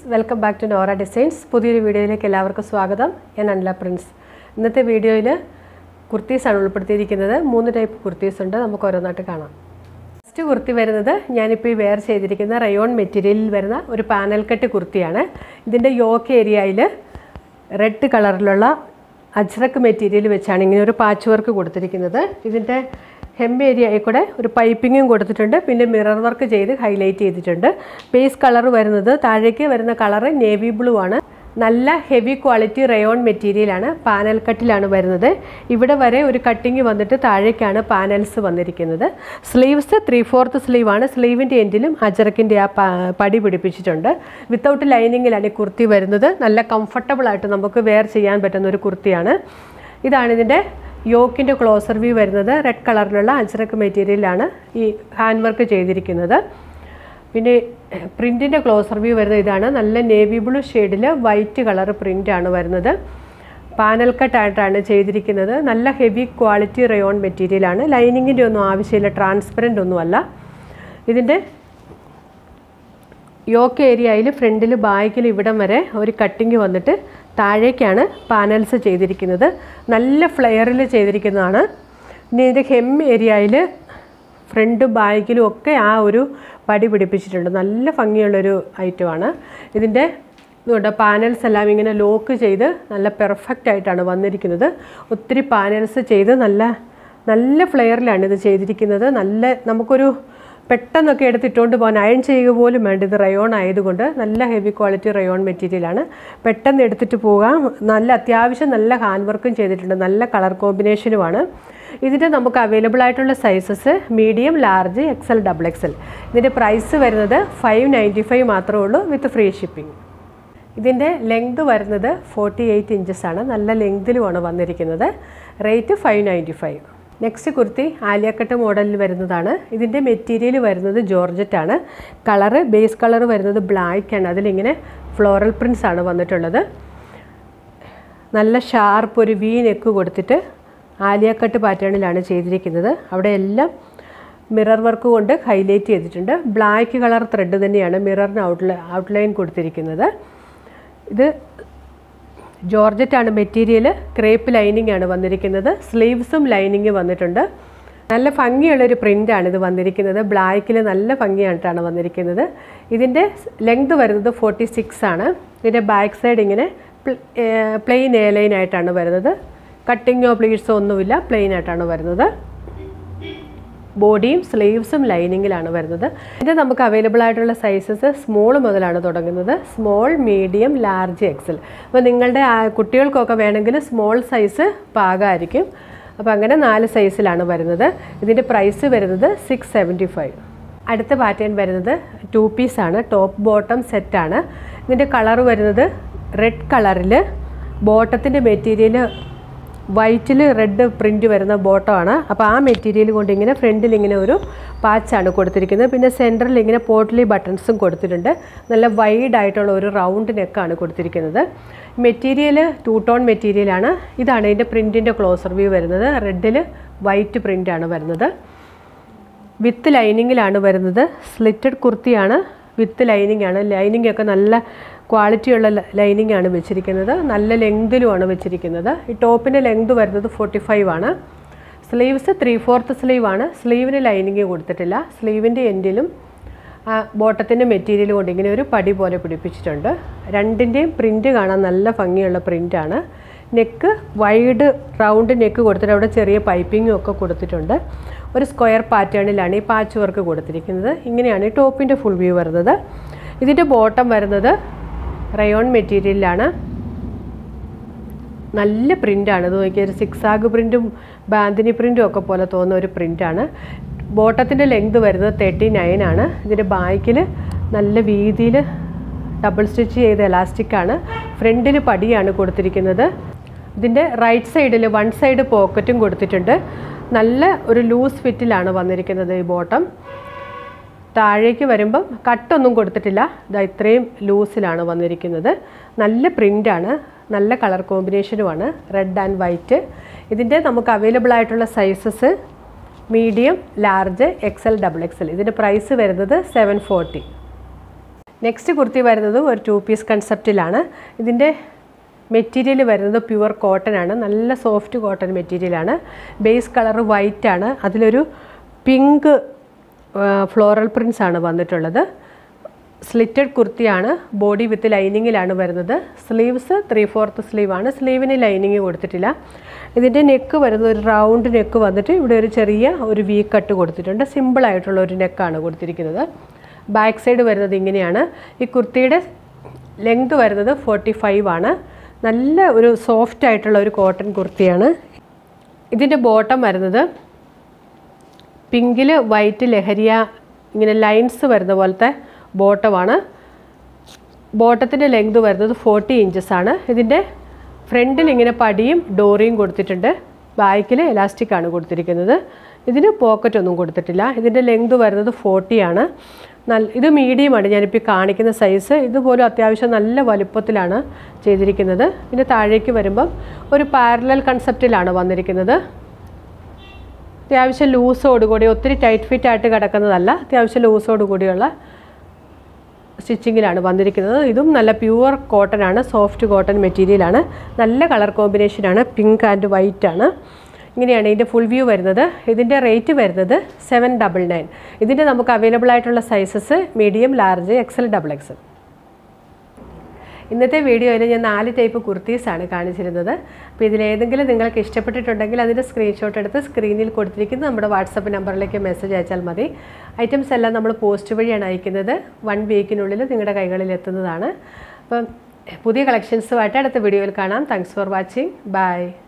welcome back to Nora Designs പുതിയൊരു വീഡിയോയിലേക്ക് എല്ലാവർക്കും സ്വാഗതം ഞാൻ അനില പ്രിൻസ് ഇന്നത്തെ വീഡിയോയിൽ കുർത്തീസാണ് ഉൾപ്പെടുത്തിയിരിക്കുന്നത് മൂന്ന് ടൈപ്പ് കുർത്തീസ് ഉണ്ട് നമുക്ക് ഓരോന്നായിട്ട് കാണാം ഫസ്റ്റ് കുർത്തി വരുന്നത് ഞാനിപ്പോൾ ഈ വെയർ ചെയ്തിരിക്കുന്ന റയോൺ മെറ്റീരിയലിൽ വരുന്ന ഒരു പാനൽ കട്ട് കുർത്തിയാണ് ഇതിൻ്റെ യോക്ക് ഏരിയയിൽ റെഡ് കളറിലുള്ള അജ്രക്ക് മെറ്റീരിയൽ വെച്ചാണ് ഇങ്ങനെ ഒരു പാച്ച് വർക്ക് കൊടുത്തിരിക്കുന്നത് ഇതിൻ്റെ ഹെം ഏരിയയിൽ കൂടെ ഒരു പൈപ്പിങ്ങും കൊടുത്തിട്ടുണ്ട് പിന്നെ മിറർ വർക്ക് ചെയ്ത് ഹൈലൈറ്റ് ചെയ്തിട്ടുണ്ട് ബേസ് കളർ വരുന്നത് താഴേക്ക് വരുന്ന കളറ് നേവി ബ്ലൂ ആണ് നല്ല ഹെവി ക്വാളിറ്റി റയോൺ മെറ്റീരിയലാണ് പാനൽ കട്ടിലാണ് വരുന്നത് ഇവിടെ വരെ ഒരു കട്ടിങ് വന്നിട്ട് താഴേക്കാണ് പാനൽസ് വന്നിരിക്കുന്നത് സ്ലീവ്സ് ത്രീ ഫോർത്ത് സ്ലീവാണ് സ്ലീവിൻ്റെ എൻഡിലും അജറക്കിൻ്റെ ആ പ- പടി പിടിപ്പിച്ചിട്ടുണ്ട് വിത്തൗട്ട് ലൈനിങ്ങിലാണ് ഈ കുർത്തി വരുന്നത് നല്ല കംഫർട്ടബിൾ ആയിട്ട് നമുക്ക് വെയർ ചെയ്യാൻ പറ്റുന്ന ഒരു കുർത്തിയാണ് ഇതാണ് ഇതിൻ്റെ യോക്കിൻ്റെ ക്ലോസർ വ്യൂ വരുന്നത് റെഡ് കളറിലുള്ള അജ്രക്ക് മെറ്റീരിയലാണ് ഈ ഹാൻഡ് വർക്ക് ചെയ്തിരിക്കുന്നത് പിന്നെ പ്രിൻറ്റിൻ്റെ ക്ലോസർ വ്യൂ വരുന്നത് ഇതാണ് നല്ല നേവി ബ്ലൂ ഷെയ്ഡിൽ വൈറ്റ് കളർ പ്രിൻ്റാണ് വരുന്നത് പാനൽ കട്ടായിട്ടാണ് ചെയ്തിരിക്കുന്നത് നല്ല ഹെവി ക്വാളിറ്റി റയോൺ മെറ്റീരിയലാണ് ലൈനിങ്ങിൻ്റെ ഒന്നും ആവശ്യമില്ല ട്രാൻസ്പെറൻ്റ് ഒന്നുമല്ല ഇതിൻ്റെ യോക്ക് ഏരിയയിൽ ഫ്രണ്ടിൽ ബാക്കിൽ ഇവിടം വരെ ഒരു കട്ടിങ് വന്നിട്ട് താഴേക്കാണ് പാനൽസ് ചെയ്തിരിക്കുന്നത് നല്ല ഫ്ലെയറിൽ ചെയ്തിരിക്കുന്നതാണ് ഇനി ഇതിൻ്റെ ഹെം ഏരിയയിൽ ഫ്രണ്ട് ബാക്കിലും ഒക്കെ ആ ഒരു പടി പിടിപ്പിച്ചിട്ടുണ്ട് നല്ല ഭംഗിയുള്ളൊരു ഐറ്റമാണ് ഇതിൻ്റെ ഇതുകൊണ്ട് പാനൽസ് എല്ലാം ഇങ്ങനെ ലോക്ക് ചെയ്ത് നല്ല പെർഫെക്റ്റ് ആയിട്ടാണ് വന്നിരിക്കുന്നത് ഒത്തിരി പാനൽസ് ചെയ്ത് നല്ല നല്ല ഫ്ലെയറിലാണ് ഇത് ചെയ്തിരിക്കുന്നത് നല്ല നമുക്കൊരു പെട്ടെന്നൊക്കെ എടുത്തിട്ടുകൊണ്ട് പോകാൻ അയൺ ചെയ്യുക പോലും വേണ്ട ഇത് റയോൺ ആയതുകൊണ്ട് നല്ല ഹെവി ക്വാളിറ്റി റയോൺ മെറ്റീരിയലാണ് പെട്ടെന്ന് എടുത്തിട്ട് പോകാം നല്ല അത്യാവശ്യം നല്ല ഹാൻഡ് വർക്കും ചെയ്തിട്ടുണ്ട് നല്ല കളർ കോമ്പിനേഷനുമാണ് ഇതിൻ്റെ നമുക്ക് അവൈലബിൾ ആയിട്ടുള്ള sizes medium large XL double XL ഇതിൻ്റെ പ്രൈസ് വരുന്നത് ഫൈവ് നയൻറ്റി ഫൈവ് മാത്രമേ ഉള്ളൂ വിത്ത് ഫ്രീ ഷിപ്പിംഗ് ഇതിൻ്റെ ലെങ്ത് വരുന്നത് ഫോർട്ടി എയ്റ്റ് ഇഞ്ചസ് ആണ് നല്ല ലെങ്തിലുമാണ് വന്നിരിക്കുന്നത് rate five ninety five next kurti Alia cut മോഡലിൽ വരുന്നതാണ് ഇതിൻ്റെ മെറ്റീരിയൽ വരുന്നത് ജോർജറ്റ് ആണ് കളറ് ബേസ് കളർ വരുന്നത് ബ്ലാക്ക് ആണ് അതിലിങ്ങനെ ഫ്ലോറൽ പ്രിൻസ് ആണ് വന്നിട്ടുള്ളത് നല്ല ഷാർപ്പ് ഒരു വി നെക്ക് കൊടുത്തിട്ട് ആലിയക്കട്ട് പാറ്റേണിലാണ് ചെയ്തിരിക്കുന്നത് അവിടെ എല്ലാം മിറർ വർക്ക് കൊണ്ട് ഹൈലൈറ്റ് ചെയ്തിട്ടുണ്ട് ബ്ലാക്ക് കളർ ത്രെഡ് തന്നെയാണ് മിററിന് ഔട്ട്ലൈ ഔട്ട്ലൈൻ കൊടുത്തിരിക്കുന്നത് ഇത് ജോർജറ്റാണ് മെറ്റീരിയൽ ക്രേപ്പ് ലൈനിങ് ആണ് വന്നിരിക്കുന്നത് സ്ലീവ്സും ലൈനിങ് വന്നിട്ടുണ്ട് നല്ല ഭംഗിയുള്ളൊരു പ്രിൻ്റാണ് ഇത് വന്നിരിക്കുന്നത് ബ്ലാക്കിൽ നല്ല ഭംഗിയായിട്ടാണ് വന്നിരിക്കുന്നത് ഇതിൻ്റെ ലെങ്ത് വരുന്നത് ഫോർട്ടി സിക്സ് ആണ് ഇതിൻ്റെ ബാക്ക് സൈഡ് ഇങ്ങനെ പ്ലെയിൻ എ ലൈൻ ആയിട്ടാണ് വരുന്നത് കട്ടിങ്ങോ പ്ലീറ്റ്സോ ഒന്നുമില്ല പ്ലെയിൻ ആയിട്ടാണ് വരുന്നത് ബോഡിയും സ്ലീവ്സും ലൈനിങ്ങിലാണ് വരുന്നത് ഇത് നമുക്ക് അവൈലബിൾ ആയിട്ടുള്ള സൈസസ് സ്മോൾ മുതലാണ് തുടങ്ങുന്നത് സ്മോൾ മീഡിയം ലാർജ് എക്സൽ അപ്പോൾ നിങ്ങളുടെ ആ കുട്ടികൾക്കൊക്കെ വേണമെങ്കിൽ സ്മോൾ സൈസ് പാകമായിരിക്കും അപ്പോൾ അങ്ങനെ നാല് സൈസിലാണ് വരുന്നത് ഇതിൻ്റെ പ്രൈസ് വരുന്നത് സിക്സ് സെവൻറ്റി ഫൈവ് അടുത്ത പാറ്റേൺ വരുന്നത് ടു പീസാണ് ടോപ്പ് ബോട്ടം സെറ്റാണ് ഇതിൻ്റെ കളർ വരുന്നത് റെഡ് കളറിൽ ബോട്ടത്തിൻ്റെ മെറ്റീരിയൽ വൈറ്റിൽ റെഡ് പ്രിൻ്റ് വരുന്ന ബോട്ടമാണ് അപ്പോൾ ആ മെറ്റീരിയൽ കൊണ്ട് ഇങ്ങനെ ഫ്രണ്ടിൽ ഇങ്ങനെ ഒരു പാച്ചാണ് കൊടുത്തിരിക്കുന്നത് പിന്നെ സെൻറ്ററിൽ ഇങ്ങനെ പോട്ട്ലി ബട്ടൺസും കൊടുത്തിട്ടുണ്ട് നല്ല വൈഡ് ആയിട്ടുള്ള ഒരു റൗണ്ട് നെക്കാണ് കൊടുത്തിരിക്കുന്നത് മെറ്റീരിയൽ ടൂ ടോൺ മെറ്റീരിയലാണ് ഇതാണ് ഇതിൻ്റെ പ്രിൻറ്റിൻ്റെ ക്ലോസർ വ്യൂ വരുന്നത് റെഡിൽ വൈറ്റ് പ്രിൻ്റാണ് വരുന്നത് വിത്ത് ലൈനിങ്ങിലാണ് വരുന്നത് സ്ലിറ്റഡ് കുർത്തിയാണ് വിത്ത് ലൈനിങ് ആണ് ലൈനിങ് ഒക്കെ നല്ല ക്വാളിറ്റിയുള്ള ലൈനിങ് ആണ് വെച്ചിരിക്കുന്നത് നല്ല ലെങ്തിലുമാണ് വെച്ചിരിക്കുന്നത് ഈ ടോപ്പിൻ്റെ ലെങ്ത് വരുന്നത് ഫോർട്ടി ഫൈവ് ആണ് സ്ലീവ്സ് ത്രീ ഫോർത്ത് സ്ലീവ് ആണ് സ്ലീവിന് ലൈനിങ് കൊടുത്തിട്ടില്ല സ്ലീവിൻ്റെ എൻഡിലും ബോട്ടത്തിൻ്റെ മെറ്റീരിയൽ കൊണ്ട് ഇങ്ങനെ ഒരു പടി പോലെ പിടിപ്പിച്ചിട്ടുണ്ട് രണ്ടിൻ്റെയും പ്രിൻറ്റ് കാണാൻ നല്ല ഭംഗിയുള്ള പ്രിൻ്റാണ് നെക്ക് വൈഡ് റൗണ്ട് നെക്ക് കൊടുത്തിട്ട് അവിടെ ചെറിയ പൈപ്പിങ്ങും ഒക്കെ കൊടുത്തിട്ടുണ്ട് ഒരു സ്ക്വയർ പാറ്റേണിലാണ് ഈ പാച്ച് വർക്ക് കൊടുത്തിരിക്കുന്നത് ഇങ്ങനെയാണ് ഈ ടോപ്പിൻ്റെ ഫുൾ വ്യൂ വരുന്നത് ഇതിൻ്റെ ബോട്ടം വരുന്നത് റയോൺ മെറ്റീരിയലിലാണ് നല്ല പ്രിൻ്റാണ് ഇത് നോക്കിയാൽ ഒരു സിക്സ് ആഗ് പ്രിൻറ്റും ബാന്തിനി പ്രിൻറ്റും ഒക്കെ പോലെ തോന്നുന്ന ഒരു പ്രിൻ്റാണ് ബോട്ടത്തിൻ്റെ ലെങ്ത് വരുന്നത് തേർട്ടി നയൻ ആണ് ഇതിൻ്റെ ബാക്കിൽ നല്ല വീതിയിൽ ഡബിൾ സ്റ്റിച്ച് ചെയ്ത എലാസ്റ്റിക്കാണ് ഫ്രണ്ടിൽ പടിയാണ് കൊടുത്തിരിക്കുന്നത് ഇതിൻ്റെ റൈറ്റ് സൈഡിൽ വൺ സൈഡ് പോക്കറ്റും കൊടുത്തിട്ടുണ്ട് നല്ല ഒരു ലൂസ് ഫിറ്റിലാണ് വന്നിരിക്കുന്നത് ഈ ബോട്ടം താഴേക്ക് വരുമ്പം കട്ടൊന്നും കൊടുത്തിട്ടില്ല ഇതാ ഇത്രയും ലൂസിലാണ് വന്നിരിക്കുന്നത് നല്ല പ്രിൻ്റാണ് നല്ല കളർ കോമ്പിനേഷനുമാണ് റെഡ് ആൻഡ് വൈറ്റ് ഇതിൻ്റെ നമുക്ക് അവൈലബിൾ ആയിട്ടുള്ള sizes medium large XL double XL ഇതിൻ്റെ പ്രൈസ് വരുന്നത് സെവൻ ഫോർട്ടി നെക്സ്റ്റ് കുർത്തി വരുന്നത് ഒരു ടു പീസ് കൺസെപ്റ്റിലാണ് ഇതിൻ്റെ മെറ്റീരിയൽ വരുന്നത് പ്യുവർ കോട്ടൺ ആണ് നല്ല സോഫ്റ്റ് കോട്ടൺ മെറ്റീരിയലാണ് ബേസ് കളർ വൈറ്റ് ആണ് അതിലൊരു പിങ്ക് ഫ്ലോറൽ പ്രിൻസ് ആണ് വന്നിട്ടുള്ളത് സ്ലിറ്റഡ് കുർത്തിയാണ് ബോഡി വിത്ത് ലൈനിങ്ങിലാണ് വരുന്നത് സ്ലീവ്സ് ത്രീ ഫോർത്ത് സ്ലീവാണ് സ്ലീവിന് ലൈനിങ് കൊടുത്തിട്ടില്ല ഇതിൻ്റെ നെക്ക് വരുന്നത് ഒരു റൗണ്ട് നെക്ക് വന്നിട്ട് ഇവിടെ ഒരു ചെറിയ ഒരു വി കട്ട് കൊടുത്തിട്ടുണ്ട് സിമ്പിളായിട്ടുള്ള ഒരു നെക്കാണ് കൊടുത്തിരിക്കുന്നത് ബാക്ക് സൈഡ് വരുന്നത് ഇങ്ങനെയാണ് ഈ കുർത്തിയുടെ ലെങ്ത് വരുന്നത് ഫോർട്ടി ഫൈവ് ആണ് നല്ല ഒരു സോഫ്റ്റ് ആയിട്ടുള്ള ഒരു കോട്ടൺ കുർത്തിയാണ് ഇതിൻ്റെ ബോട്ടം വരുന്നത് പിങ്കിൽ വൈറ്റ് ലഹരിയ ഇങ്ങനെ ലൈൻസ് വരുന്ന പോലത്തെ ബോട്ടമാണ് ബോട്ടത്തിൻ്റെ ലെങ്ത് വരുന്നത് ഫോർട്ടി ഇഞ്ചസ് ആണ് ഇതിൻ്റെ ഫ്രണ്ടിൽ ഇങ്ങനെ പടിയും ഡോറിയും കൊടുത്തിട്ടുണ്ട് ബാക്കിൽ എലാസ്റ്റിക് ആണ് കൊടുത്തിരിക്കുന്നത് ഇതിന് പോക്കറ്റ് ഒന്നും കൊടുത്തിട്ടില്ല ഇതിൻ്റെ ലെങ്ത് വരുന്നത് ഫോർട്ടി ആണ് നല്ല ഇത് മീഡിയമാണ് ഞാനിപ്പോൾ ഈ കാണിക്കുന്ന സൈസ് ഇതുപോലും അത്യാവശ്യം നല്ല വലുപ്പത്തിലാണ് ചെയ്തിരിക്കുന്നത് പിന്നെ താഴേക്ക് വരുമ്പം ഒരു പാരലൽ കൺസെപ്റ്റിലാണ് വന്നിരിക്കുന്നത് അത്യാവശ്യം ലൂസോടുകൂടി ഒത്തിരി ടൈറ്റ് ഫിറ്റ് ആയിട്ട് കിടക്കുന്നതല്ല അത്യാവശ്യം ലൂസോടുകൂടിയുള്ള സ്റ്റിച്ചിങ്ങിലാണ് വന്നിരിക്കുന്നത് ഇതും നല്ല പ്യുവർ കോട്ടൺ ആണ് സോഫ്റ്റ് കോട്ടൺ മെറ്റീരിയലാണ് നല്ല കളർ കോമ്പിനേഷനാണ് പിങ്ക് ആൻഡ് വൈറ്റ് ആണ് ഇങ്ങനെയാണ് ഇതിൻ്റെ ഫുൾ വ്യൂ വരുന്നത് ഇതിൻ്റെ റേറ്റ് വരുന്നത് സെവൻ ഡബിൾ നയൻ ഇതിൻ്റെ നമുക്ക് അവൈലബിൾ ആയിട്ടുള്ള sizes medium large XL double XL ഇന്നത്തെ വീഡിയോയിൽ ഞാൻ നാല് ടൈപ്പ് കുർത്തീസാണ് കാണിച്ചിരുന്നത് അപ്പോൾ ഇതിലേതെങ്കിലും നിങ്ങൾക്ക് ഇഷ്ടപ്പെട്ടിട്ടുണ്ടെങ്കിൽ അതിൻ്റെ സ്ക്രീൻഷോട്ട് എടുത്ത് സ്ക്രീനിൽ കൊടുത്തിരിക്കുന്ന നമ്മുടെ വാട്സപ്പ് നമ്പറിലേക്ക് മെസ്സേജ് അയച്ചാൽ മതി ഐറ്റംസ് എല്ലാം നമ്മൾ പോസ്റ്റ് വഴിയാണ് അയക്കുന്നത് വൺ വീക്കിനുള്ളിൽ നിങ്ങളുടെ കൈകളിൽ എത്തുന്നതാണ് അപ്പം പുതിയ കളക്ഷൻസുമായിട്ട് അടുത്ത വീഡിയോയിൽ കാണാം താങ്ക്സ് ഫോർ വാച്ചിങ് ബൈ